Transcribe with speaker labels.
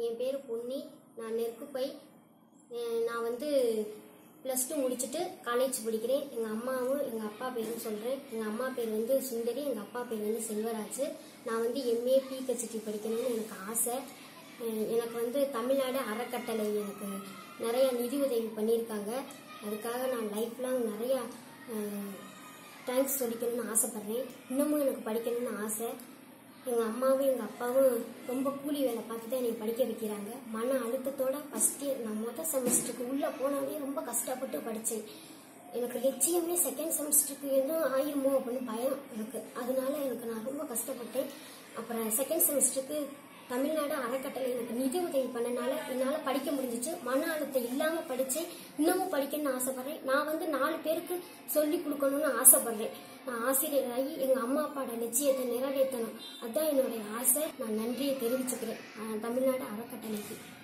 Speaker 1: என் பேர் பொன்னி நான் நெற்குப்பை அஹ் நான் வந்து ப்ளஸ் டூ முடிச்சுட்டு காலேஜ் படிக்கிறேன் எங்கள் அம்மாவும் எங்கள் அப்பா பேரும் சொல்கிறேன் எங்கள் அம்மா பேர் வந்து சுந்தரி எங்கள் அப்பா பேர் வந்து செல்வராஜ் நான் வந்து எம்ஏ பிஹெச்டி படிக்கணும்னு எனக்கு ஆசை அஹ் எனக்கு வந்து தமிழ்நாடு அறக்கட்டளை எனக்கு நிறைய நிதி உதவி பண்ணியிருக்காங்க அதுக்காக நான் லைஃப் லாங் நிறையா தேங்க்ஸ் சொல்லிக்கணும்னு ஆசைப்பட்றேன் இன்னமும் எனக்கு படிக்கணும்னு ஆசை எங்கள் அம்மாவும் எங்கள் அப்பாவும் ரொம்ப கூலி வேலை பார்த்து தான் என்னை படிக்க வைக்கிறாங்க மன அழுத்தத்தோட ஃபஸ்ட் இயர் நான் மொதல் செமஸ்டருக்கு உள்ளே போனாலே ரொம்ப கஷ்டப்பட்டு படித்தேன் எனக்கு லட்சியமே செகண்ட் செமஸ்டருக்கு எதுவும் ஆயிருமோ அப்படின்னு பயம் எனக்கு அதனால எனக்கு நான் ரொம்ப கஷ்டப்பட்டேன் அப்புறம் செகண்ட் செமஸ்டருக்கு தமிழ்நாடு அறக்கட்டளை எனக்கு நிதி உதவி பண்ணனால என்னால் படிக்க முடிஞ்சிச்சு மன அழுத்தம் இல்லாமல் படித்தேன் இன்னமும் படிக்கணும்னு ஆசைப்பட்றேன் நான் வந்து நாலு பேருக்கு சொல்லி கொடுக்கணும்னு ஆசைப்பட்றேன் நான் ஆசிரியராகி எங்கள் அம்மா அப்பாவோட லட்சியத்தை நிறைவேற்றணும் அதுதான் என்னுடைய ஆசை நான் நன்றியை தெரிவிச்சுக்கிறேன் அஹ் தமிழ்நாடு அறக்கட்டளைக்கு